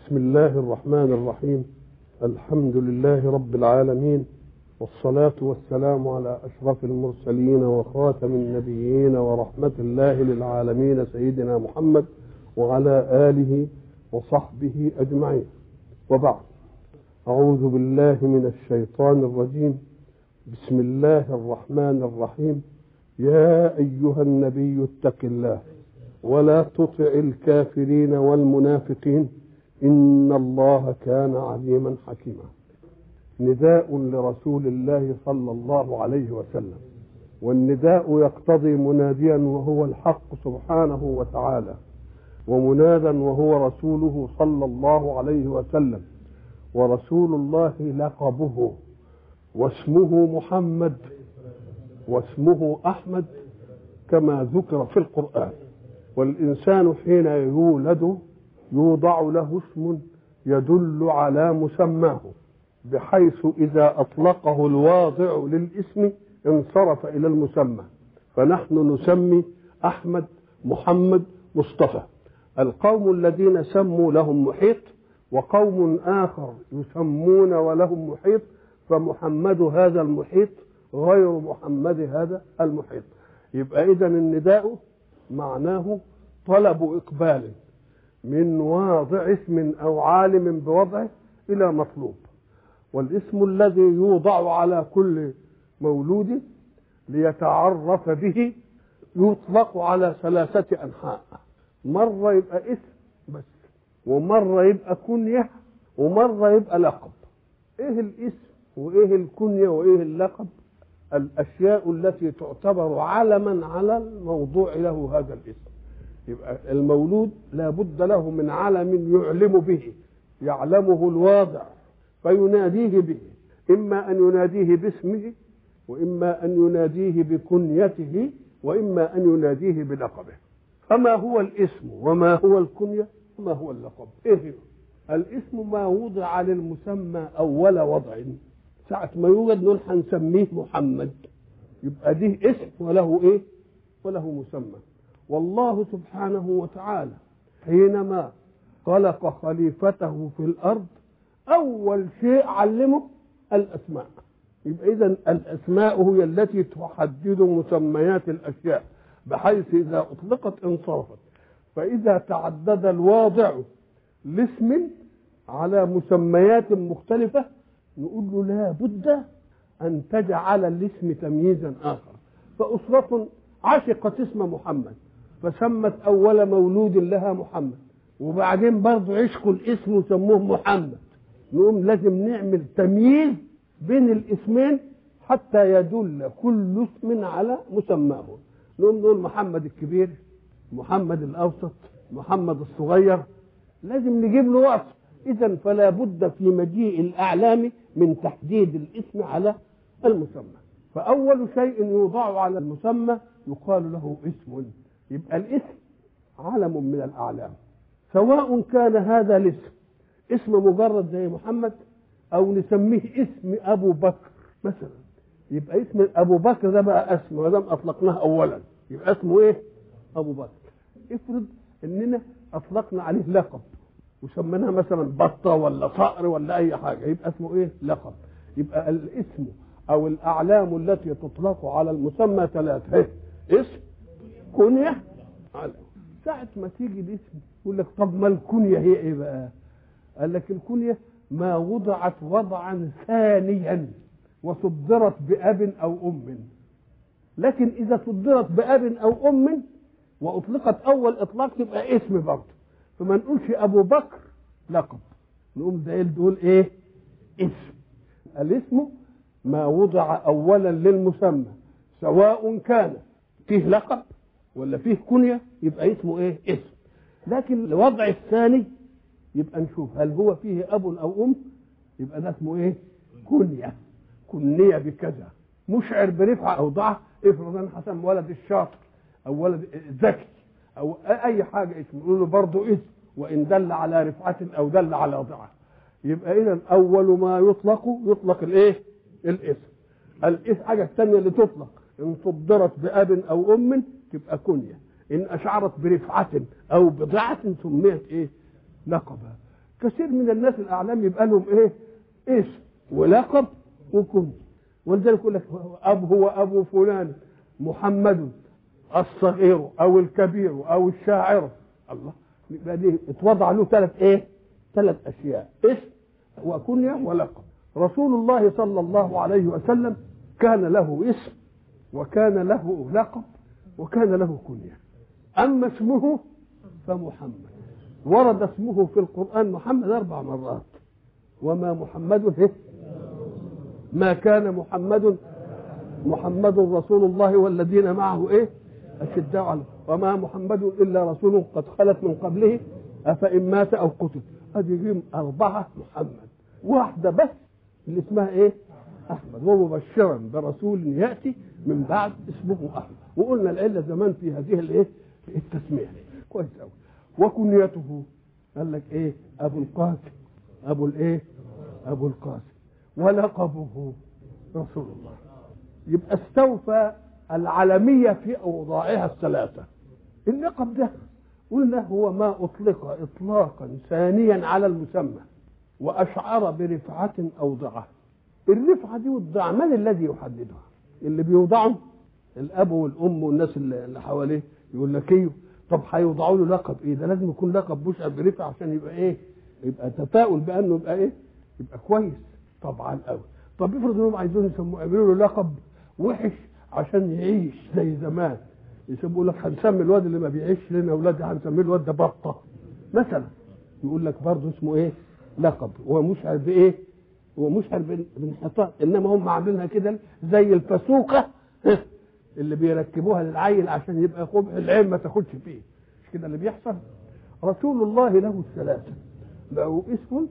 بسم الله الرحمن الرحيم الحمد لله رب العالمين والصلاة والسلام على أشرف المرسلين وخاتم النبيين ورحمة الله للعالمين سيدنا محمد وعلى آله وصحبه أجمعين وبعد أعوذ بالله من الشيطان الرجيم بسم الله الرحمن الرحيم يا أيها النبي اتق الله ولا تطع الكافرين والمنافقين إن الله كان عليما حكيما نداء لرسول الله صلى الله عليه وسلم والنداء يقتضي مناديا وهو الحق سبحانه وتعالى ومنادا وهو رسوله صلى الله عليه وسلم ورسول الله لقبه واسمه محمد واسمه احمد كما ذكر في القران والانسان حين يولد يوضع له اسم يدل على مسماه بحيث اذا اطلقه الواضع للاسم انصرف الى المسمى فنحن نسمي احمد محمد مصطفى القوم الذين سموا لهم محيط وقوم اخر يسمون ولهم محيط فمحمد هذا المحيط غير محمد هذا المحيط يبقى اذا النداء معناه طلب اقبال من واضع اسم او عالم بوضعه الى مطلوب والاسم الذي يوضع على كل مولود ليتعرف به يطلق على ثلاثة أنحاء مرة يبقى اسم بس ومرة يبقى كنية ومرة يبقى لقب ايه الاسم وايه الكنية وايه اللقب الاشياء التي تعتبر علما على الموضوع له هذا الاسم يبقى المولود لا بد له من علم يعلم به يعلمه الواضع فيناديه به اما ان يناديه باسمه واما ان يناديه بكنيته واما ان يناديه بلقبه فما هو الاسم وما هو الكنيه وما هو اللقب ايه الاسم ما وضع للمسمى اول وضع ساعة ما يوجد نقول هنسميه محمد يبقى دي اسم وله ايه وله مسمى والله سبحانه وتعالى حينما خلق خليفته في الارض اول شيء علمه الاسماء يبقى اذا الاسماء هي التي تحدد مسميات الاشياء بحيث اذا اطلقت انصرفت فاذا تعدد الواضع لاسم على مسميات مختلفه نقول له لا بد أن تجعل الاسم تمييزا آخر فأسرة عشقت اسم محمد فسمت أول مولود لها محمد وبعدين برضه عشقوا الاسم وسموه محمد نقوم لازم نعمل تمييز بين الاسمين حتى يدل كل اسم على مسماه نقوم نقول محمد الكبير محمد الأوسط محمد الصغير لازم نجيب له وصف إذا فلا بد في مجيء الأعلام من تحديد الاسم على المسمى فأول شيء يوضع على المسمى يقال له اسم يبقى الاسم علم من الأعلام سواء كان هذا الاسم اسم مجرد زي محمد أو نسميه اسم أبو بكر مثلا يبقى اسم أبو بكر ده بقى اسم ما دام أطلقناه أولا يبقى اسمه إيه؟ أبو بكر افرض إننا أطلقنا عليه لقب وسميناها مثلا بطه ولا صقر ولا اي حاجه يبقى اسمه ايه لقب يبقى الاسم او الاعلام التي تطلق على المسمى ثلاثه اسم كنيه علم ساعة ما تيجي الاسم يقول لك طب ما الكنية هي ايه بقى؟ قال لك الكنية ما وضعت وضعا ثانيا وصدرت بأب أو أم لكن إذا صدرت بأب أو أم وأطلقت أول إطلاق تبقى اسم برضه فما نقولش ابو بكر لقب نقوم ده دول ايه اسم الاسم ما وضع اولا للمسمى سواء كان فيه لقب ولا فيه كنية يبقى اسمه ايه اسم لكن الوضع الثاني يبقى نشوف هل هو فيه اب او ام يبقى ده اسمه ايه كنية كنية بكذا مشعر برفعة او ضعف افرض انا حسن ولد الشاطر او ولد ذكي او اي حاجه اسم يقول له برضه اسم وان دل على رفعه او دل على ضعف يبقى اذا اول ما يطلق يطلق الايه الاسم الاسم حاجه الثانيه اللي تطلق ان صدرت باب او ام تبقى كنيه ان اشعرت برفعه او بضعه سميت ايه لقبا كثير من الناس الاعلام يبقى لهم ايه اسم ولقب وكنية ولذلك يقول لك اب هو ابو فلان محمد الصغير او الكبير او الشاعر الله يبقى دي اتوضع له ثلاث ايه ثلاث اشياء اسم وكنية ولقب رسول الله صلى الله عليه وسلم كان له اسم وكان له لقب وكان له كنية أما اسمه فمحمد ورد اسمه في القرآن محمد أربع مرات وما محمد هي ما كان محمد محمد رسول الله والذين معه ايه أشداء عليه وما محمد إلا رسول قد خلت من قبله أفإن مات أو قتل أدي أربعة محمد واحدة بس اللي اسمها ايه احمد ومبشرا برسول ياتي من بعد اسمه احمد وقلنا العله زمان في هذه الايه التسميه كويس قوي وكنيته قال لك ايه ابو القاسم ابو الايه ابو القاسم ولقبه رسول الله يبقى استوفى العالميه في اوضاعها الثلاثه اللقب ده قلنا هو ما اطلق اطلاقا ثانيا على المسمى واشعر برفعه اوضعه الرفعه دي والضع من الذي يحددها اللي بيوضعه الاب والام والناس اللي حواليه يقول لك ايه طب هيوضعوا له لقب ايه ده لازم يكون لقب مشعر برفعه عشان يبقى ايه يبقى تفاؤل بانه يبقى ايه يبقى كويس طبعا قوي طب افرض انهم عايزين يسموه يعملوا له لقب وحش عشان يعيش زي زمان يسموا لك هنسمي الواد اللي ما بيعيش لنا اولاد هنسميه الواد ده بطه مثلا يقول لك برضه اسمه ايه لقب هو مشعر بايه هو مشعر بانحطاط انما هم عاملينها كده زي الفسوقه اللي بيركبوها للعيل عشان يبقى قبح العين ما تاخدش فيه مش كده اللي بيحصل رسول الله له الثلاثه له اسم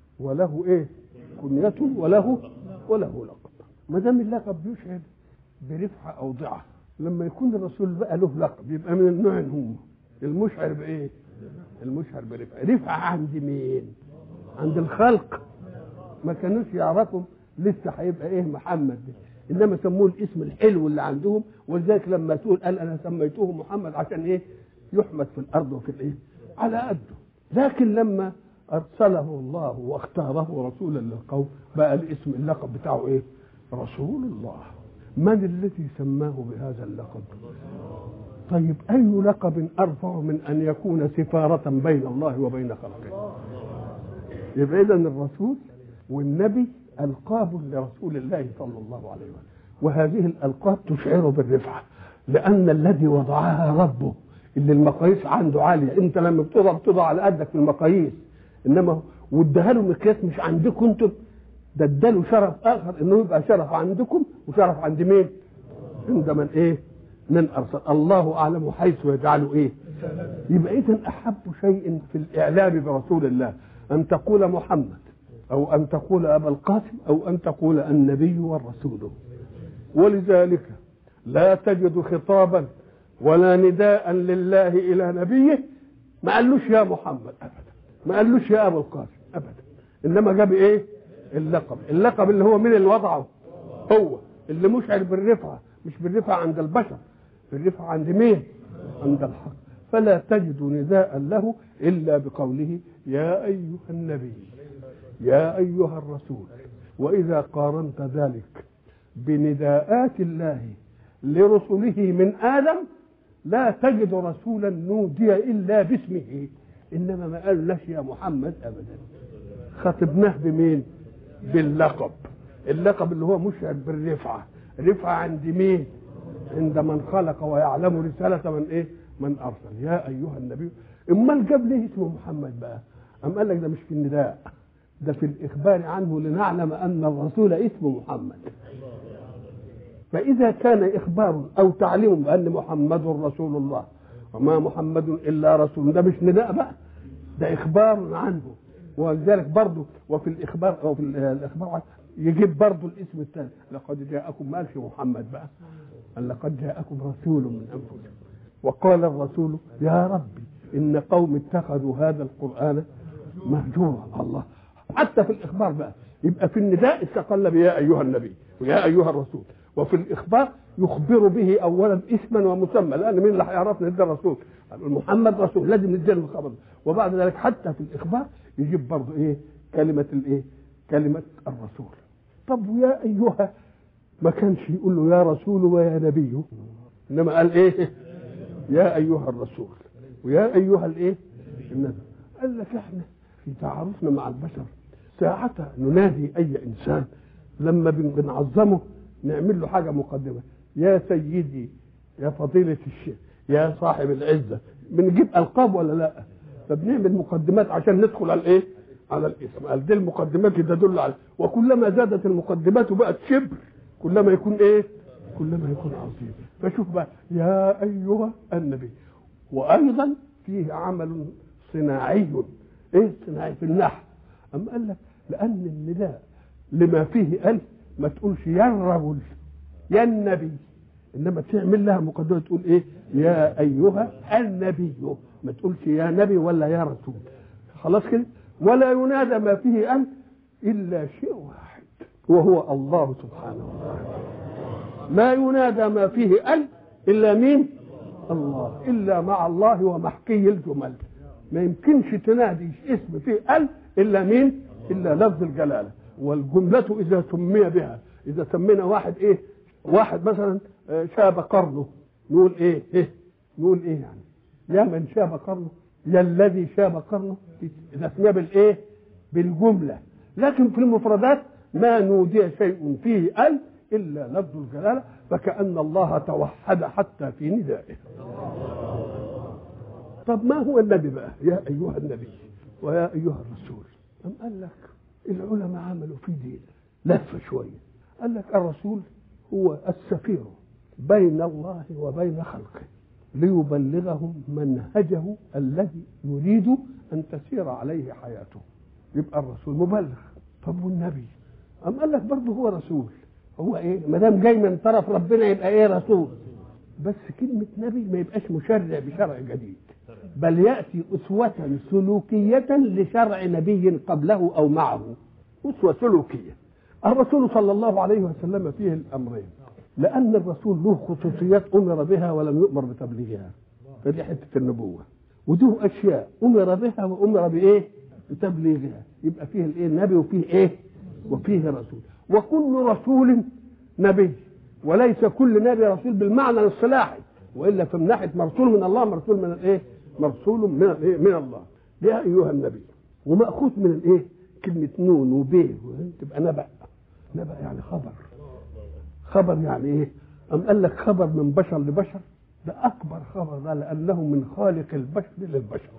وله ايه كنية وله وله لقب ما دام اللقب يشعر برفعة أوضعة لما يكون الرسول بقى له لقب يبقى من النوع هو المشعر بإيه؟ المشعر برفعة رفعة عند مين؟ عند الخلق ما كانوش يعرفوا لسه هيبقى ايه محمد ده انما سموه الاسم الحلو اللي عندهم ولذلك لما تقول قال انا سميته محمد عشان ايه يحمد في الارض وفي الايه على قده لكن لما ارسله الله واختاره رسولا للقوم بقى الاسم اللقب بتاعه ايه رسول الله من الذي سماه بهذا اللقب طيب اي لقب ارفع من ان يكون سفاره بين الله وبين خلقه يبقى اذا الرسول والنبي القاب لرسول الله صلى الله عليه وسلم وهذه الالقاب تشعر بالرفعه لان الذي وضعها ربه اللي المقاييس عنده عاليه انت لما بتضع بتضع على قدك في المقاييس انما واداها له مقياس مش عندكم انتم ده اداله شرف اخر انه يبقى شرف عندكم وشرف عند مين؟ عند من ايه؟ من ارسل الله اعلم حيث يجعل ايه؟ يبقى اذا احب شيء في الاعلام برسول الله ان تقول محمد او ان تقول ابا القاسم او ان تقول النبي والرسول ولذلك لا تجد خطابا ولا نداء لله الى نبيه ما قالوش يا محمد ابدا ما قالوش يا ابا القاسم ابدا انما جاب ايه اللقب اللقب اللي هو من اللي وضعه هو اللي مشعر بالرفعه مش بالرفعه عند البشر بالرفعه عند مين عند الحق فلا تجد نداء له الا بقوله يا ايها النبي يا ايها الرسول واذا قارنت ذلك بنداءات الله لرسله من ادم لا تجد رسولا نودي الا باسمه انما ما قالناش يا محمد ابدا خاطبناه بمين باللقب اللقب اللي هو مشعر بالرفعه رفعه عند مين عند من خلق ويعلم رساله من ايه من ارسل يا ايها النبي امال جاب ليه اسمه محمد بقى ام قال لك ده مش في النداء ده في الاخبار عنه لنعلم ان الرسول اسمه محمد فاذا كان اخبار او تعليم بان محمد رسول الله وما محمد الا رسول ده مش نداء بقى ده اخبار عنه ولذلك برضه وفي الاخبار او في الاخبار يجيب برضه الاسم الثاني لقد جاءكم ما قالش محمد بقى قال لقد جاءكم رسول من انفسكم وقال الرسول يا ربي ان قوم اتخذوا هذا القران مهجورا الله حتى في الاخبار بقى يبقى في النداء استقل بيا ايها النبي ويا ايها الرسول وفي الاخبار يخبر به اولا اسما ومسمى لان مين اللي هيعرفنا ده الرسول محمد رسول لازم نديله الخبر وبعد ذلك حتى في الاخبار يجيب برضه ايه كلمه الايه كلمه الرسول طب ويا ايها ما كانش يقول له يا رسول ويا نبي انما قال ايه يا ايها الرسول ويا ايها الايه النبي قال لك احنا في تعارفنا مع البشر ساعتها ننادي اي انسان لما بنعظمه نعمل له حاجه مقدمه يا سيدي يا فضيله الشيخ يا صاحب العزه بنجيب القاب ولا لا فبنعمل مقدمات عشان ندخل على الايه على الاسم قال دي المقدمات اللي تدل على وكلما زادت المقدمات وبقت شبر كلما يكون ايه كلما يكون عظيم فشوف بقى يا ايها النبي وايضا فيه عمل صناعي ايه صناعي في النحو اما قال لك لان النداء لما فيه الف ما تقولش يا الرجل يا النبي انما تعمل لها مقدمه تقول ايه يا ايها النبي ما تقولش يا نبي ولا يا رسول خلاص كده ولا ينادى ما فيه الف الا شيء واحد وهو الله سبحانه وتعالى ما ينادى ما فيه الف الا مين الله الا مع الله ومحكي الجمل ما يمكنش تنادي اسم فيه الف الا مين الا لفظ الجلاله والجمله اذا سمي بها اذا سمينا واحد ايه واحد مثلا شاب قرنه نقول ايه ايه نقول ايه يعني يا من شاب قرنه يا الذي شاب قرنه اذا سمي بالايه بالجمله لكن في المفردات ما نودي شيء فيه ال الا لفظ الجلاله فكان الله توحد حتى في ندائه طب ما هو النبي بقى يا ايها النبي ويا ايها الرسول أم قال لك العلماء عملوا في دين لفه شويه قال لك الرسول هو السفير بين الله وبين خلقه ليبلغهم منهجه الذي يريد ان تسير عليه حياته يبقى الرسول مبلغ طب والنبي أم قال لك برضه هو رسول هو ايه ما دام جاي من طرف ربنا يبقى ايه رسول بس كلمة نبي ما يبقاش مشرع بشرع جديد بل يأتي أسوة سلوكية لشرع نبي قبله أو معه أسوة سلوكية الرسول صلى الله عليه وسلم فيه الأمرين لأن الرسول له خصوصيات أمر بها ولم يؤمر بتبليغها فدي حتة النبوة وده أشياء أمر بها وأمر بإيه؟ بتبليغها يبقى فيه الإيه؟ نبي وفيه إيه؟ وفيه رسول وكل رسول نبي وليس كل نبي رسول بالمعنى الاصطلاحي والا في ناحيه مرسول من الله مرسول من الايه؟ مرسول من الايه؟ من الله يا ايها النبي وماخوذ من الايه؟ كلمه نون وبيه تبقى نبأ نبأ يعني خبر خبر يعني ايه؟ أم قال لك خبر من بشر لبشر ده أكبر خبر ده لأنه من خالق البشر للبشر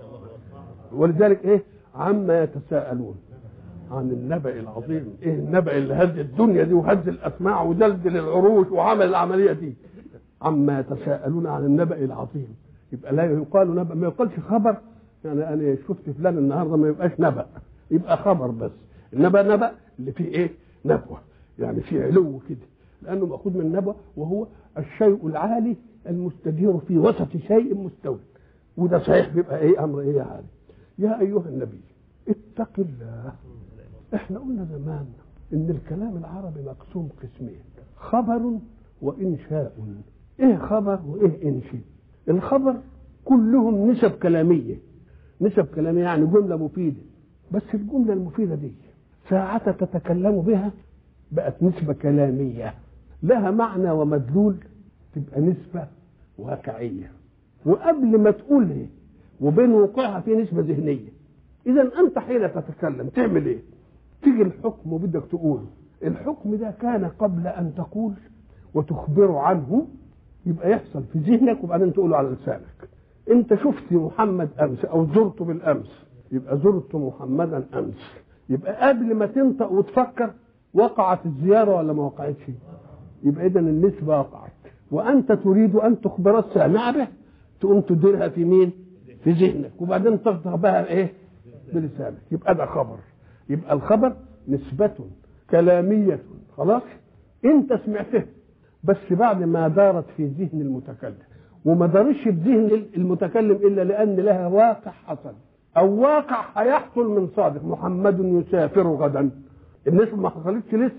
ولذلك إيه؟ عما يتساءلون عن النبأ العظيم ايه النبأ اللي هز الدنيا دي وهز الاسماع ودلدل العروش وعمل العمليه دي عما يتساءلون عن النبأ العظيم يبقى لا يقال نبأ ما يقالش خبر يعني انا شفت فلان النهارده ما يبقاش نبأ يبقى خبر بس النبأ نبأ اللي فيه ايه نبوة يعني فيه علو كده لانه مأخوذ من نبوة وهو الشيء العالي المستدير في وسط شيء مستوي وده صحيح بيبقى ايه امر ايه عالي يا ايها النبي اتق الله احنا قلنا زمان ان الكلام العربي مقسوم قسمين خبر وانشاء ايه خبر وايه انشاء الخبر كلهم نسب كلاميه نسب كلاميه يعني جمله مفيده بس الجمله المفيده دي ساعة تتكلم بها بقت نسبة كلامية لها معنى ومدلول تبقى نسبة واقعية وقبل ما تقولها وبين وقوعها في نسبة ذهنية إذا أنت حين تتكلم تعمل إيه؟ تيجي الحكم وبدك تقول الحكم ده كان قبل ان تقول وتخبر عنه يبقى يحصل في ذهنك وبعدين تقوله على لسانك انت شفت محمد امس او زرته بالامس يبقى زرت محمدا امس يبقى قبل ما تنطق وتفكر وقعت الزياره ولا ما وقعتش يبقى اذا النسبه وقعت وانت تريد ان تخبر السامع به تقوم تديرها في مين في ذهنك وبعدين تخطر بها ايه بلسانك يبقى ده خبر يبقى الخبر نسبة كلامية خلاص انت سمعته بس بعد ما دارت في ذهن المتكلم وما دارش في ذهن المتكلم الا لان لها واقع حصل او واقع هيحصل من صادق محمد يسافر غدا النسبة ما حصلتش لسه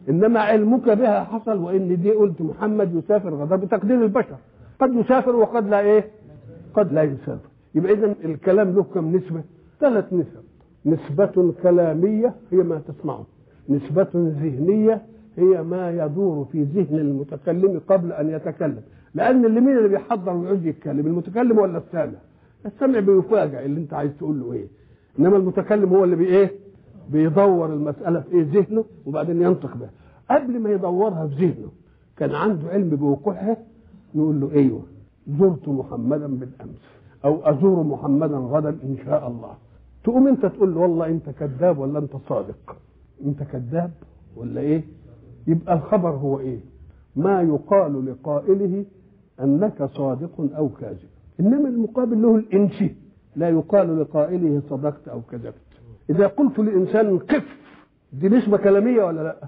انما علمك بها حصل وان دي قلت محمد يسافر غدا بتقدير البشر قد يسافر وقد لا ايه قد لا يسافر يبقى اذا الكلام له كم نسبه ثلاث نسب نسبة كلامية هي ما تسمعه نسبة ذهنية هي ما يدور في ذهن المتكلم قبل أن يتكلم لأن اللي مين اللي بيحضر ويعوز يتكلم المتكلم ولا السامع السامع بيفاجئ اللي أنت عايز تقول له إيه إنما المتكلم هو اللي بإيه بيدور المسألة في إيه ذهنه وبعدين ينطق بها قبل ما يدورها في ذهنه كان عنده علم بوقوعها نقول له أيوه زرت محمدا بالأمس أو أزور محمدا غدا إن شاء الله تقوم انت تقول له والله انت كذاب ولا انت صادق انت كذاب ولا ايه يبقى الخبر هو ايه ما يقال لقائله انك صادق او كاذب انما المقابل له الانشي لا يقال لقائله صدقت او كذبت اذا قلت لانسان قف دي نسبه كلاميه ولا لا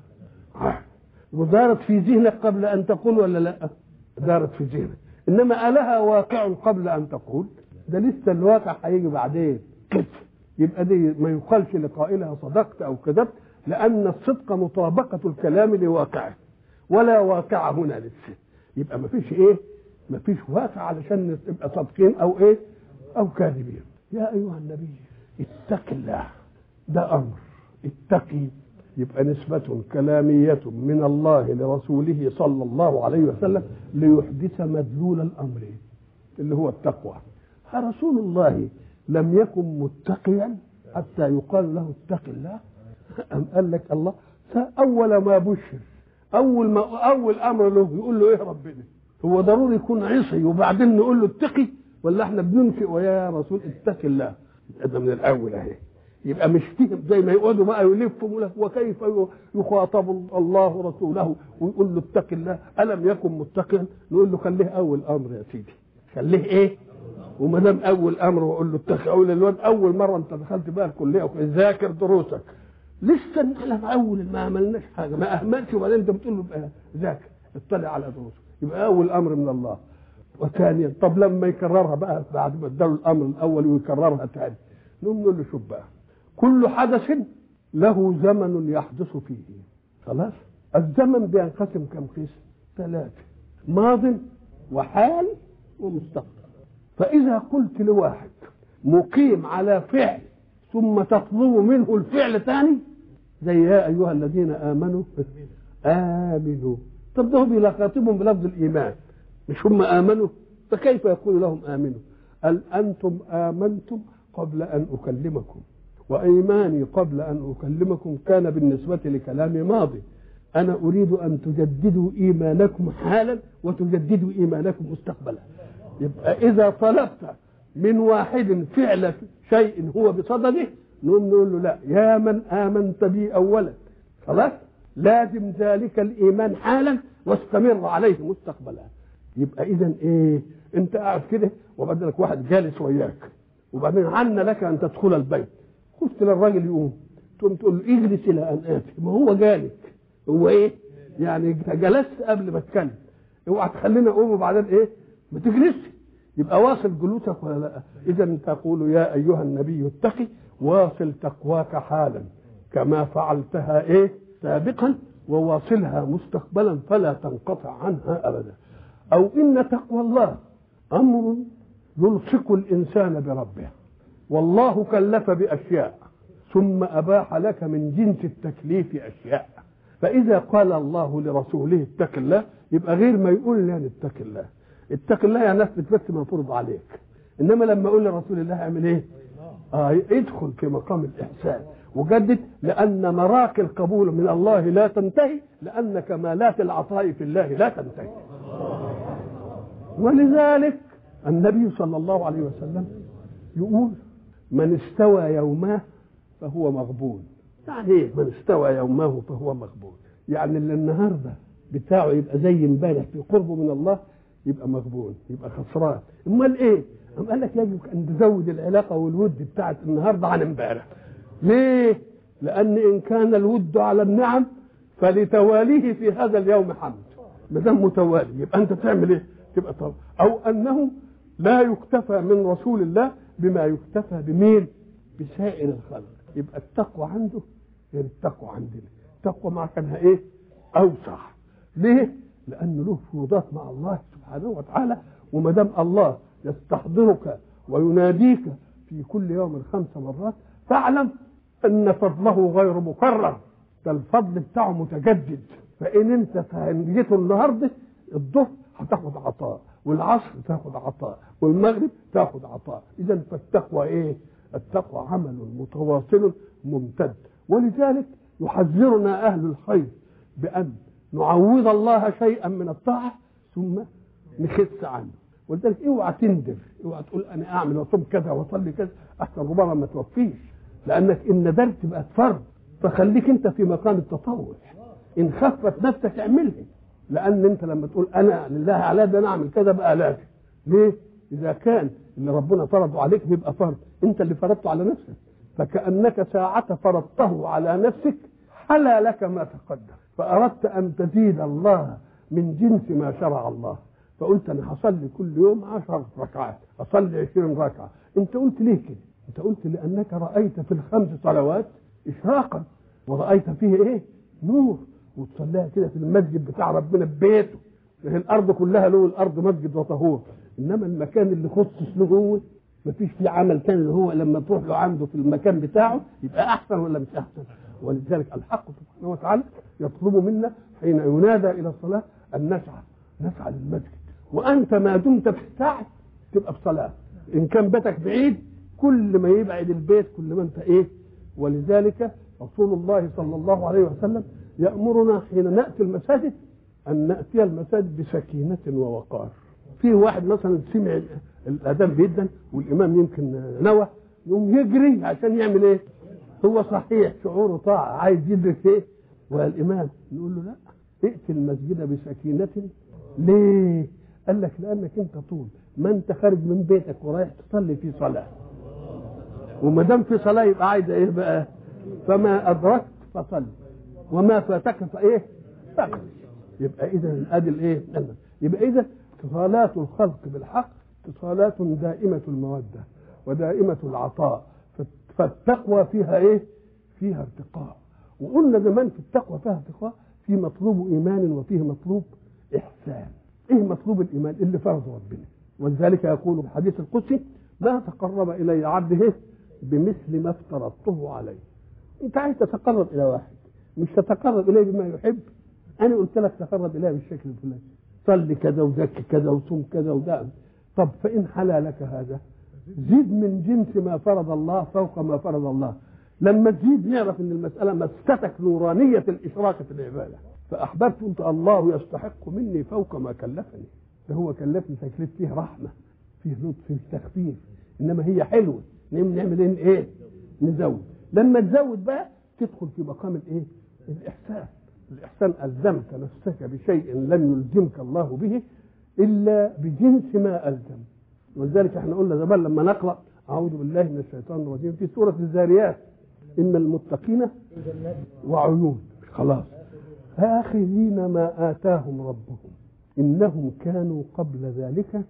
ودارت في ذهنك قبل ان تقول ولا لا دارت في ذهنك انما الها واقع قبل ان تقول ده لسه الواقع هيجي بعدين قف يبقى دي ما يقالش لقائلها صدقت او كذبت لان الصدق مطابقه الكلام لواقعه ولا واقع هنا لسه يبقى ما فيش ايه ما فيش واقع علشان نبقى صادقين او ايه او كاذبين يا ايها النبي اتق الله ده امر اتقي يبقى نسبة كلامية من الله لرسوله صلى الله عليه وسلم ليحدث مدلول الأمر اللي هو التقوى رسول الله لم يكن متقيا حتى يقال له اتق الله أم قال لك الله أول ما بشر أول ما أول أمر له يقول له إيه ربنا هو ضروري يكون عصي وبعدين نقول له اتقي ولا احنا بننفق ويا رسول اتق الله ده من الأول أهي يبقى مش فيهم زي ما يقعدوا بقى يلفوا له وكيف يخاطب الله رسوله ويقول له اتق الله ألم يكن متقيا نقول له خليه أول أمر يا سيدي خليه إيه وما دام اول امر واقول له اتخ اول الواد اول مره انت دخلت بقى الكليه ذاكر دروسك لسه احنا في اول ما عملناش حاجه ما اهملش وبعدين انت بتقول له بقى ذاكر اطلع على دروسك يبقى اول امر من الله وثانيا طب لما يكررها بقى بعد ما اداله الامر الاول ويكررها ثاني نقوم نقول له شوف بقى كل حدث له زمن يحدث فيه خلاص الزمن بينقسم كم قسم ثلاثه ماض وحال ومستقبل فإذا قلت لواحد مقيم على فعل ثم تطلب منه الفعل ثاني زي يا أيها الذين آمنوا آمنوا طب ده بيخاطبهم بلفظ الإيمان مش هم آمنوا فكيف يقول لهم آمنوا قال أنتم آمنتم قبل أن أكلمكم وإيماني قبل أن أكلمكم كان بالنسبة لكلامي ماضي أنا أريد أن تجددوا إيمانكم حالا وتجددوا إيمانكم مستقبلا يبقى إذا طلبت من واحد فعل شيء هو بصدده نقول نقول له لا يا من آمنت بي أولا خلاص لازم ذلك الإيمان حالا واستمر عليه مستقبلا يبقى إذا إيه أنت قاعد كده وبعدين لك واحد جالس وياك وبعدين عن لك أن تدخل البيت خفت للراجل يقوم تقوم تقول له اجلس إلى أن آتي ما هو جالك هو إيه يعني جلست قبل ما اتكلم اوعى تخليني اقوم وبعدين ايه ما تجلسش يبقى واصل جلوسك ولا لا اذا تقول يا ايها النبي اتقي واصل تقواك حالا كما فعلتها ايه سابقا وواصلها مستقبلا فلا تنقطع عنها ابدا او ان تقوى الله امر يلصق الانسان بربه والله كلف باشياء ثم اباح لك من جنس التكليف اشياء فاذا قال الله لرسوله اتق الله يبقى غير ما يقول يعني اتق الله اتق الله يعني نثبت بس ما فرض عليك انما لما اقول لرسول الله اعمل ايه اه ادخل في مقام الاحسان وجدد لان مراك القبول من الله لا تنتهي لان كمالات العطاء في الله لا تنتهي ولذلك النبي صلى الله عليه وسلم يقول من استوى يوماه فهو مغبون يعني ايه من استوى يومه فهو مغبون يعني اللي النهارده بتاعه يبقى زي امبارح في قربه من الله يبقى مغبون يبقى خسران امال ايه أم قال لك يجب ان تزود العلاقه والود بتاعت النهارده عن امبارح ليه لان ان كان الود على النعم فلتواليه في هذا اليوم حمد ما دام متوالي يبقى انت تعمل ايه تبقى طب او انه لا يكتفى من رسول الله بما يكتفى بمين بسائر الخلق يبقى التقوى عنده غير التقوى عندنا التقوى معناها ايه اوسع ليه؟ لأن له فروضات مع الله سبحانه وتعالى وما دام الله يستحضرك ويناديك في كل يوم خمس مرات فاعلم أن فضله غير مكرر ده الفضل بتاعه متجدد فإن أنت جيت النهارده الظهر هتاخد عطاء والعصر تاخد عطاء والمغرب تاخد عطاء إذا فالتقوى إيه؟ التقوى عمل متواصل ممتد ولذلك يحذرنا أهل الخير بأن نعوض الله شيئا من الطاعة ثم نخس عنه ولذلك اوعى تندر اوعى تقول انا اعمل واصوم كذا واصلي كذا احسن ربما ما توفيش لانك ان ندرت بقت فرض فخليك انت في مقام التطوع ان خفت نفسك اعملها لان انت لما تقول انا لله على ده انا اعمل كذا بقى لازم ليه؟ اذا كان اللي ربنا فرضه عليك بيبقى فرض انت اللي فرضته على نفسك فكانك ساعه فرضته على نفسك حلا لك ما تقدم فأردت أن تزيد الله من جنس ما شرع الله فقلت أنا هصلي كل يوم عشر ركعات أصلي عشرين ركعة أنت قلت ليه كده أنت قلت لأنك رأيت في الخمس صلوات إشراقا ورأيت فيه إيه نور وتصليها كده في المسجد بتاع ربنا ببيته هي الأرض كلها له الأرض مسجد وطهور إنما المكان اللي خصص له هو مفيش فيه عمل تاني اللي هو لما تروح له عنده في المكان بتاعه يبقى أحسن ولا مش أحسن ولذلك الحق سبحانه وتعالى يطلب منا حين ينادى الى الصلاه ان نسعى نسعى للمسجد وانت ما دمت في السعي تبقى بصلاه ان كان بيتك بعيد كل ما يبعد البيت كل ما انت ايه ولذلك رسول الله صلى الله عليه وسلم يامرنا حين ناتي المساجد ان ناتي المساجد بسكينه ووقار في واحد مثلا سمع الاذان جدا والامام يمكن نوى يقوم يجري عشان يعمل ايه هو صحيح شعوره طاعة عايز يدرك ايه والإمام نقول له لا ائت المسجد بسكينة ليه قال لك لأنك أنت طول ما أنت خارج من بيتك ورايح تصلي في صلاة وما دام في صلاة يبقى عايز ايه بقى فما أدركت فصل وما فاتك فايه فقد يبقى إذا أدي الايه يبقى إذا اتصالات الخلق بالحق اتصالات دائمة المودة ودائمة العطاء فالتقوى فيها ايه فيها ارتقاء وقلنا زمان في التقوى فيها ارتقاء في مطلوب ايمان وفيه مطلوب احسان ايه مطلوب الايمان اللي فرضه ربنا ولذلك يقول في الحديث القدسي ما تقرب الي عبده بمثل ما افترضته عليه انت عايز تتقرب الى واحد مش تتقرب اليه بما يحب انا قلت لك تقرب اليه بالشكل الفلاني صلي كذا وزكي كذا وصوم كذا وده طب فان حلا لك هذا زيد من جنس ما فرض الله فوق ما فرض الله لما تزيد نعرف ان المساله مستك نورانيه الاشراك في العباده فاحببت انت الله يستحق مني فوق ما كلفني ده هو كلفني تكليف فيه رحمه فيه لطف فيه تخفيف انما هي حلوه نعمل ايه نزود لما تزود بقى تدخل في مقام الايه الاحسان الاحسان الزمت نفسك بشيء لم يلزمك الله به الا بجنس ما الزم ولذلك احنا قلنا زمان لما نقرا اعوذ بالله من الشيطان الرجيم في سوره الذاريات ان المتقين وعيون خلاص آخذين ما آتاهم ربهم إنهم كانوا قبل ذلك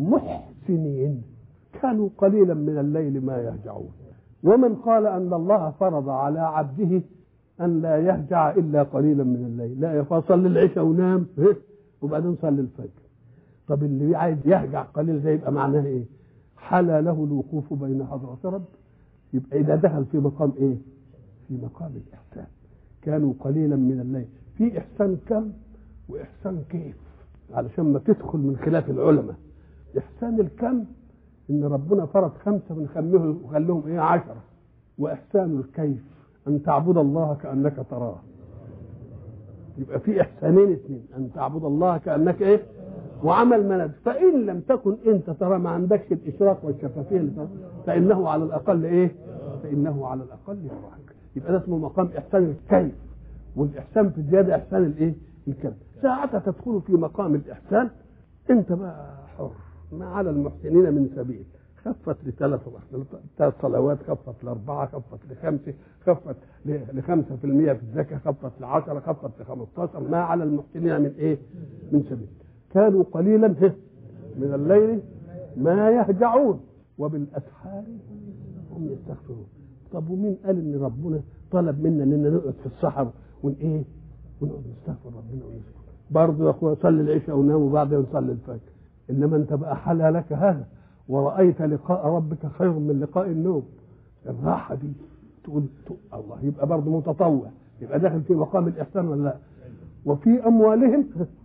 محسنين كانوا قليلا من الليل ما يهجعون ومن قال أن الله فرض على عبده أن لا يهجع إلا قليلا من الليل لا يفصل العشاء ونام وبعدين صلي الفجر طب اللي عايز يهجع قليل ده يبقى معناه ايه حلا له الوقوف بين حضرة رب يبقى إذا دخل في مقام ايه في مقام الإحسان كانوا قليلا من الليل في إحسان كم وإحسان كيف علشان ما تدخل من خلاف العلماء إحسان الكم إن ربنا فرض خمسة بنخليهم وخليهم إيه عشرة وإحسان الكيف أن تعبد الله كأنك تراه يبقى في إحسانين اثنين أن تعبد الله كأنك إيه وعمل ملد فإن لم تكن أنت ترى ما عندكش الإشراق والشفافية فإنه على الأقل إيه فإنه على الأقل يراك يبقى ده اسمه مقام إحسان الكيف والإحسان في الزيادة إحسان الإيه الكيف ساعتها تدخل في مقام الإحسان أنت بقى حر ما على المحسنين من سبيل خفت لثلاث ثلاث صلوات خفت لأربعة خفت لخمسة خفت لخمسة في المية في الزكاة خفت لعشرة خفت لخمستاشر ما على المحسنين من إيه من سبيل كانوا قليلا من الليل ما يهجعون وبالأسحار هم يستغفرون طب ومين قال ان ربنا طلب منا اننا نقعد في الصحراء ون ايه ونقعد نستغفر ربنا ونسكت برضه يا اخويا صلي العشاء ونام وبعدين نصلي الفجر انما انت بقى حل لك هذا ورأيت لقاء ربك خير من لقاء النوم الراحة دي تقول الله يبقى برضه متطوع يبقى داخل في مقام الإحسان ولا لا وفي أموالهم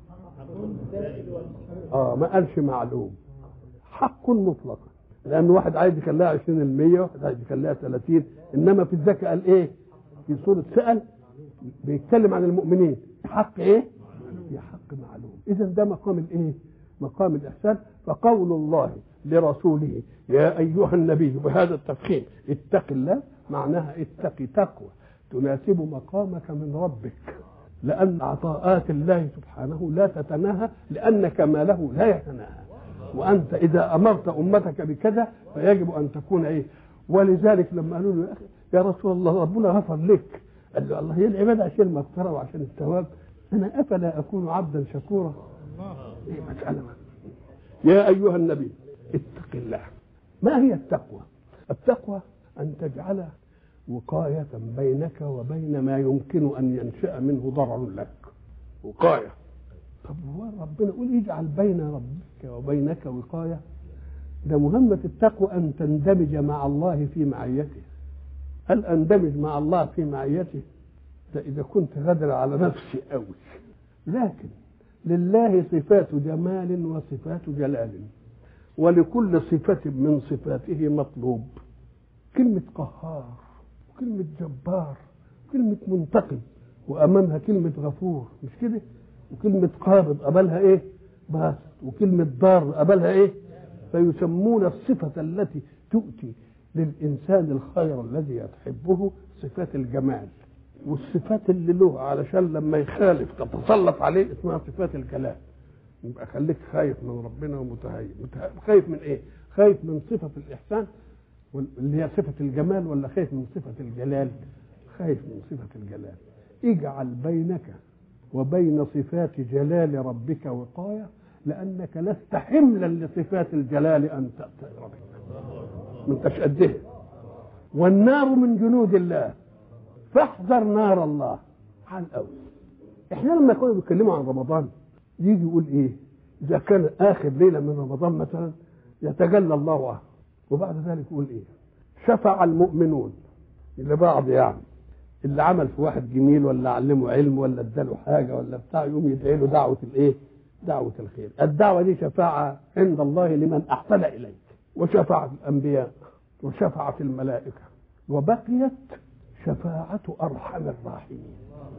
اه ما قالش معلوم حق مطلق لأن واحد عايز يخليها 20% واحد عايز يخليها 30 إنما في الزكاة قال إيه؟ في سورة سأل بيتكلم عن المؤمنين حق إيه؟ في حق معلوم إذا ده مقام الإيه؟ مقام الإحسان فقول الله لرسوله يا أيها النبي بهذا التفخيم اتق الله معناها اتق تقوى تناسب مقامك من ربك لأن عطاءات الله سبحانه لا تتناهى لأن كماله لا يتناهى وأنت إذا أمرت أمتك بكذا فيجب أن تكون إيه ولذلك لما قالوا له يا أخي يا رسول الله ربنا غفر لك قال له الله هي العبادة عشان المغفرة وعشان الثواب أنا أفلا أكون عبدا شكورا إيه مسألة ما. يا أيها النبي اتق الله ما هي التقوى التقوى أن تجعل وقاية بينك وبين ما يمكن أن ينشأ منه ضرر لك وقاية طب هو ربنا يقول يجعل بين ربك وبينك وقاية ده مهمة التقوى أن تندمج مع الله في معيته هل أندمج مع الله في معيته ده إذا كنت غدر على نفسي أوي لكن لله صفات جمال وصفات جلال ولكل صفة من صفاته مطلوب كلمة قهار وكلمة جبار وكلمة منتقم وأمامها كلمة غفور مش كده وكلمة قابض قبلها إيه باسط وكلمة ضار قبلها إيه فيسمون الصفة التي تؤتي للإنسان الخير الذي يحبه صفات الجمال والصفات اللي له علشان لما يخالف تتسلط عليه اسمها صفات الكلام يبقى خليك خايف من ربنا ومتهيئ خايف من ايه خايف من صفة الإحسان اللي هي صفة الجمال ولا خايف من صفة الجلال خايف من صفة الجلال اجعل بينك وبين صفات جلال ربك وقاية لأنك لست حملا لصفات الجلال أن تأتي ربك من تشأده والنار من جنود الله فاحذر نار الله على الأول احنا لما كنا بنتكلموا عن رمضان يجي يقول ايه اذا كان اخر ليله من رمضان مثلا يتجلى الله عنه وبعد ذلك يقول ايه شفع المؤمنون لبعض يعني اللي عمل في واحد جميل ولا علمه علم ولا اداله حاجه ولا بتاع يقوم يدعي له دعوه الايه دعوه الخير الدعوه دي شفاعه عند الله لمن احسن اليك وشفعت الانبياء وشفعت الملائكه وبقيت شفاعة أرحم الراحمين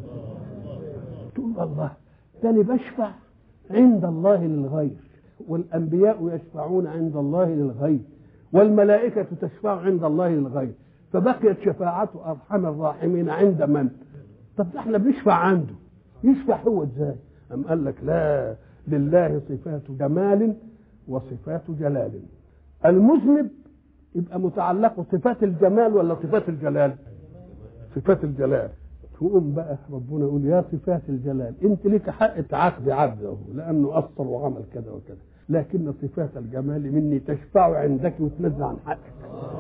تقول الله ده أنا بشفع عند الله للغير والأنبياء يشفعون عند الله للغير والملائكة تشفع عند الله للغير فبقيت شفاعة أرحم الراحمين عند من؟ طب ده احنا بنشفع عنده يشفع هو ازاي؟ أم قال لك لا لله صفات جمال وصفات جلال المذنب يبقى متعلق صفات الجمال ولا صفات الجلال؟ صفات الجلال تقوم بقى ربنا يقول يا صفات الجلال انت لك حق تعاقبي عبده لانه قصر وعمل كذا وكذا لكن صفات الجمال مني تشفع عندك وتنزل عن حقك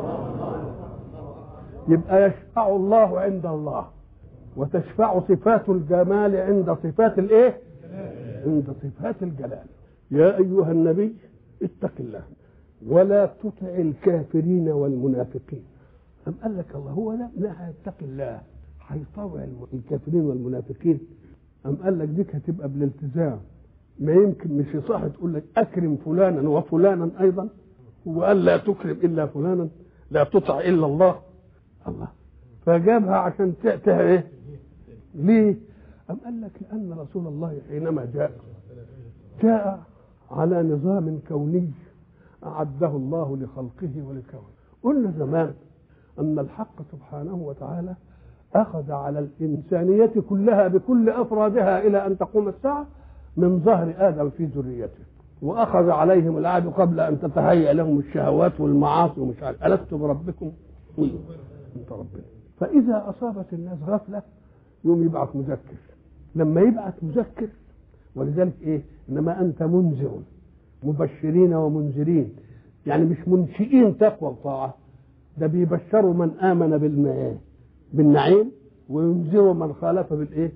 يبقى يشفع الله عند الله وتشفع صفات الجمال عند صفات الايه عند صفات الجلال يا ايها النبي اتق الله ولا تطع الكافرين والمنافقين أم قال لك الله هو لا لا هيتقي الله هيطاوع الكافرين والمنافقين أم قال لك ديك هتبقى بالالتزام ما يمكن مش صح تقول لك أكرم فلانا وفلانا أيضا وقال لا تكرم إلا فلانا لا تطع إلا الله الله فجابها عشان تأتها إيه ليه أم قال لك لأن رسول الله حينما جاء جاء على نظام كوني أعده الله لخلقه ولكونه قلنا زمان أن الحق سبحانه وتعالى أخذ على الإنسانية كلها بكل أفرادها إلى أن تقوم الساعة من ظهر آدم في ذريته وأخذ عليهم العهد قبل أن تتهيأ لهم الشهوات والمعاصي ومش عارف ألست بربكم؟ أنت ربنا فإذا أصابت الناس غفلة يوم يبعث مذكر لما يبعث مذكر ولذلك إيه؟ إنما أنت منذر مبشرين ومنذرين يعني مش منشئين تقوى وطاعة ده بيبشروا من امن بالنعيم وينذروا من خالف بالايه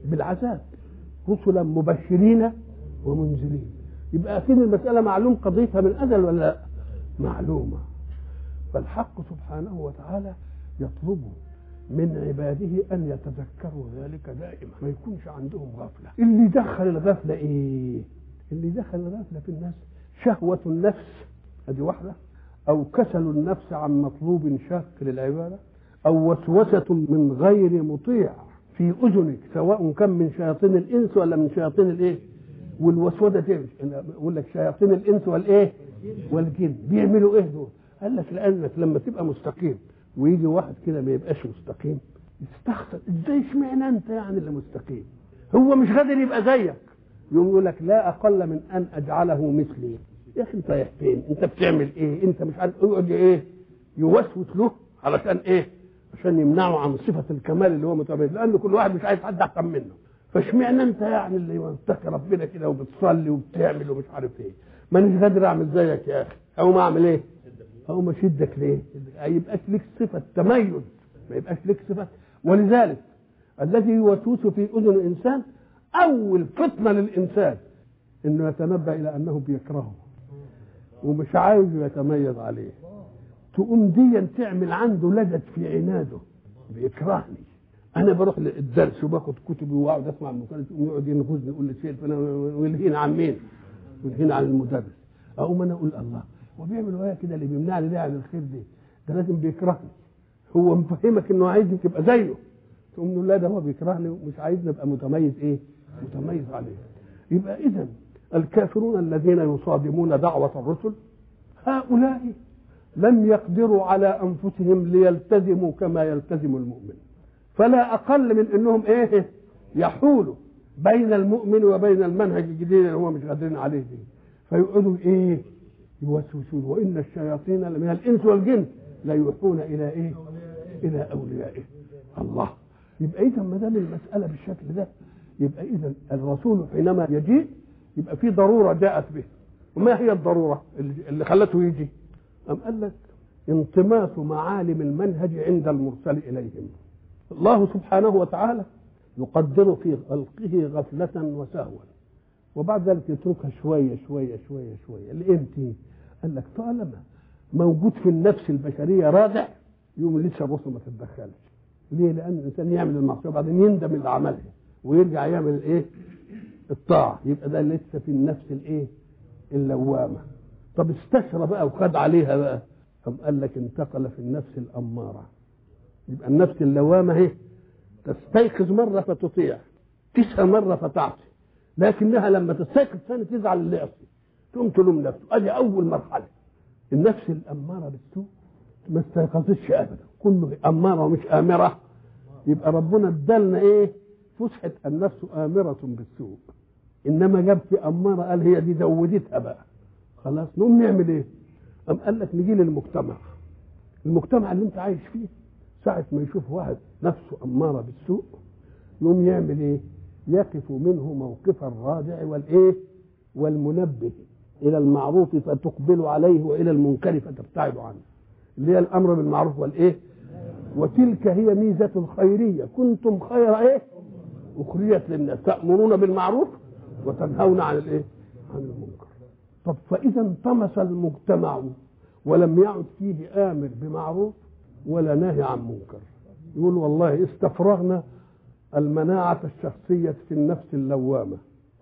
بالعذاب رسلا مبشرين ومنذرين يبقى اكيد المساله معلوم قضيتها من ازل ولا لا معلومه فالحق سبحانه وتعالى يطلب من عباده ان يتذكروا ذلك دائما ما يكونش عندهم غفله اللي دخل الغفله ايه اللي دخل الغفله في الناس شهوه النفس ادي واحده او كسل النفس عن مطلوب شاق للعباده او وسوسه من غير مطيع في اذنك سواء كان من شياطين الانس ولا من شياطين الايه والوسوسه دي يقول لك شياطين الانس والايه والجن بيعملوا ايه دول قال لك لانك لما تبقى مستقيم ويجي واحد كده ما يبقاش مستقيم يستخسر ازاي اشمعنى انت يعني اللي مستقيم هو مش قادر يبقى زيك يقوم يقول لك لا اقل من ان اجعله مثلي يا اخي انت رايح فين انت بتعمل ايه انت مش عارف يقعد ايه يوسوس له علشان ايه عشان يمنعه عن صفه الكمال اللي هو متميز لان كل واحد مش عايز حد احسن منه فاشمعنى انت يعني اللي متقي ربنا كده وبتصلي وبتعمل ومش عارف ايه مانيش قادر اعمل زيك يا اخي او ما اعمل ايه او ما اشدك ليه ما يبقاش لك صفه تميز ما يبقاش لك صفه ولذلك الذي يوسوس في اذن الانسان اول فتنه للانسان انه يتنبأ الى انه بيكرهه ومش عاوز يتميز عليه تقوم دي تعمل عنده لجد في عناده بيكرهني انا بروح للدرس وباخد كتبي واقعد اسمع المدرس يقوم يقعد ينغزني يقول لي شيء ويلهينا عن مين؟ ويلهينا عن المدرس اقوم انا اقول الله هو بيعمل ويا كده اللي بيمنعني ده عن الخير دي ده لازم بيكرهني هو مفهمك انه عايز تبقى زيه تقوم نقول لا ده هو بيكرهني ومش عايزني ابقى متميز ايه؟ متميز عليه يبقى اذا الكافرون الذين يصادمون دعوة الرسل هؤلاء لم يقدروا على أنفسهم ليلتزموا كما يلتزم المؤمن فلا أقل من أنهم إيه يحولوا بين المؤمن وبين المنهج الجديد اللي هو مش قادرين عليه دي فيقعدوا إيه يوسوسون وإن الشياطين من الإنس والجن لا يوحون إلى إيه إلى أوليائه الله يبقى إذا ما دام المسألة بالشكل ده يبقى إذا الرسول حينما يجيء يبقى في ضرورة جاءت به وما هي الضرورة اللي خلته يجي أم قال لك انطماس معالم المنهج عند المرسل إليهم الله سبحانه وتعالى يقدر في خلقه غفلة وسهوا وبعد ذلك يتركها شوية شوية شوية شوية لإمتى قال لك طالما موجود في النفس البشرية رادع يوم لسه الرسل ما تتدخلش ليه؟ لأن الإنسان يعمل المعصية وبعدين يندم اللي عملها ويرجع يعمل الإيه؟ الطاعة يبقى ده لسه في النفس الإيه؟ اللوامة طب استشرى بقى وخد عليها بقى طب قال لك انتقل في النفس الأمارة يبقى النفس اللوامة اهي تستيقظ مرة فتطيع تسهى مرة فتعصي لكنها لما تستيقظ ثاني تزعل اللي يعصي تقوم تلوم نفسه ادي أول مرحلة النفس الأمارة بالسوء ما استيقظتش أبدا كله أمارة ومش آمرة يبقى ربنا ادالنا إيه فسحة النفس آمرة بالسوء إنما جاب في أمارة قال هي دي زودتها بقى خلاص نقوم نعمل إيه أم قال لك نجي للمجتمع المجتمع اللي أنت عايش فيه ساعة ما يشوف واحد نفسه أمارة بالسوء يقوم يعمل إيه يقف منه موقف الرادع والإيه والمنبه إلى المعروف فتقبل عليه وإلى المنكر فتبتعد عنه اللي هي الأمر بالمعروف والإيه وتلك هي ميزة الخيرية كنتم خير إيه أخرجت للناس تأمرون بالمعروف وتنهون عن الإيه عن المنكر طب فإذا انطمس المجتمع ولم يعد فيه آمر بمعروف ولا ناهي عن منكر يقول والله استفرغنا المناعة الشخصية في النفس اللوامة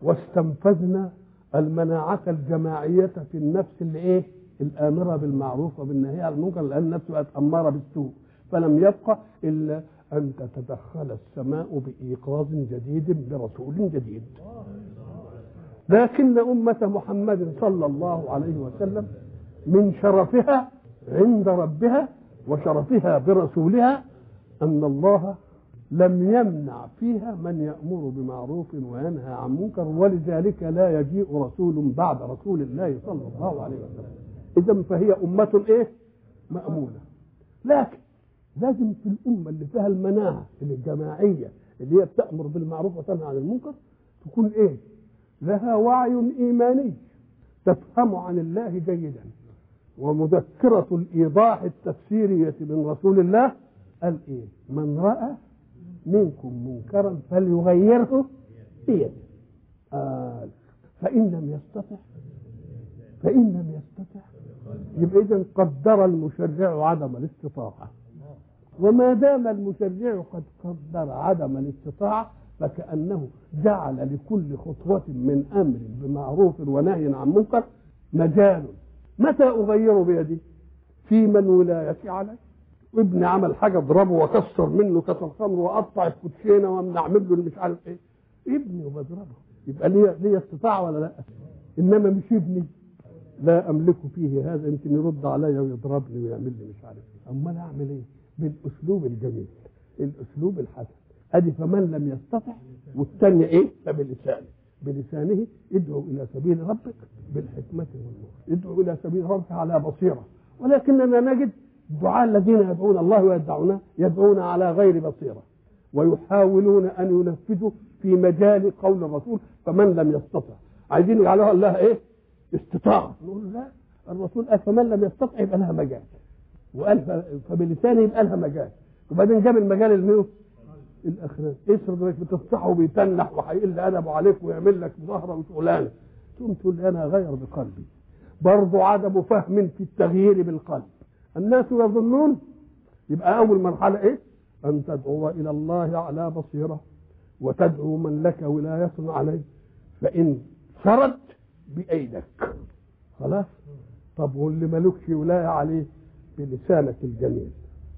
واستنفذنا المناعة الجماعية في النفس اللي ايه الآمرة بالمعروف وبالنهي عن المنكر لأن النفس بقت أمارة بالسوء فلم يبقى إلا أن تتدخل السماء بإيقاظ جديد برسول جديد لكن أمة محمد صلى الله عليه وسلم من شرفها عند ربها وشرفها برسولها أن الله لم يمنع فيها من يأمر بمعروف وينهى عن منكر ولذلك لا يجيء رسول بعد رسول الله صلى الله عليه وسلم إذا فهي أمة إيه؟ مأمونة لكن لازم في الأمة اللي فيها المناعة الجماعية اللي هي بتأمر بالمعروف وتنهى عن المنكر تكون إيه؟ لها وعي إيماني تفهم عن الله جيدا ومذكرة الإيضاح التفسيرية من رسول الله قال إيه؟ من رأى منكم منكرا فليغيره بيده آه فإن لم يستطع فإن لم يستطع يبقى إذا قدر المشرع عدم الاستطاعة وما دام المشرع قد قدر عدم الاستطاعة فكأنه جعل لكل خطوة من أمر بمعروف ونهي عن منكر مجال متى أغير بيدي في من ولايتي علي ابني عمل حاجة اضربه واكسر منه كسر خمر واقطع الكوتشينه واعمل له مش عارف ايه ابني وبضربه يبقى ليه ليه استطاعه ولا لا انما مش ابني لا املك فيه هذا يمكن يرد عليا ويضربني ويعمل لي مش عارف ايه امال اعمل ايه بالاسلوب الجميل الاسلوب الحسن ادي فمن لم يستطع والثاني ايه فبلسانه بلسانه ادعو الى سبيل ربك بالحكمه والنور ادعو الى سبيل ربك على بصيره ولكننا نجد الدعاء الذين يدعون الله ويدعونه يدعون على غير بصيره ويحاولون ان ينفذوا في مجال قول الرسول فمن لم يستطع عايزين يجعلوها الله ايه استطاعه نقول لا الرسول قال فمن لم يستطع يبقى لها مجال وقال فبلسانه يبقى لها مجال وبعدين جاب المجال الميوت الاخراني افرض انك بتفتحه وبيتنح وهيقل ادبه عليك ويعمل لك ظهره وشغلانه تقوم تقول لي انا غير بقلبي برضه عدم فهم في التغيير بالقلب الناس يظنون يبقى اول مرحله ايه ان تدعو الى الله على بصيره وتدعو من لك ولايه عليه فان سرت بايدك خلاص طب واللي ملكش ولايه عليه بلسانك الجميل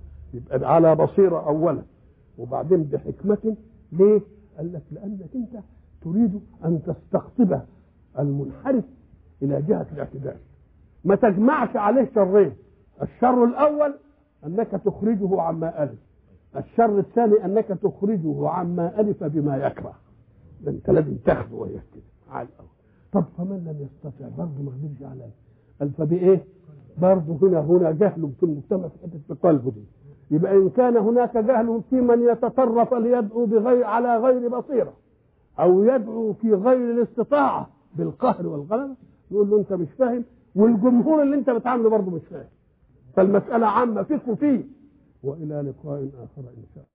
يبقى على بصيره اولا وبعدين بحكمه ليه؟ قال لك لانك انت تريد ان تستقطب المنحرف الى جهه الاعتدال ما تجمعش عليه شرين الشر الاول انك تخرجه عما الف الشر الثاني انك تخرجه عما الف بما يكره ده انت لازم تاخده وياك كده على الاول طب فمن لم يستطع برضه ما قدرش عليه قال فبايه؟ برضه هنا هنا جهل في المجتمع في حته في قلبه دي يبقى ان كان هناك جهل في من يتطرف ليدعو بغير على غير بصيره او يدعو في غير الاستطاعه بالقهر والغلبه نقول له انت مش فاهم والجمهور اللي انت بتعامله برضه مش فاهم فالمساله عامه فيك وفيه والى لقاء اخر ان شاء الله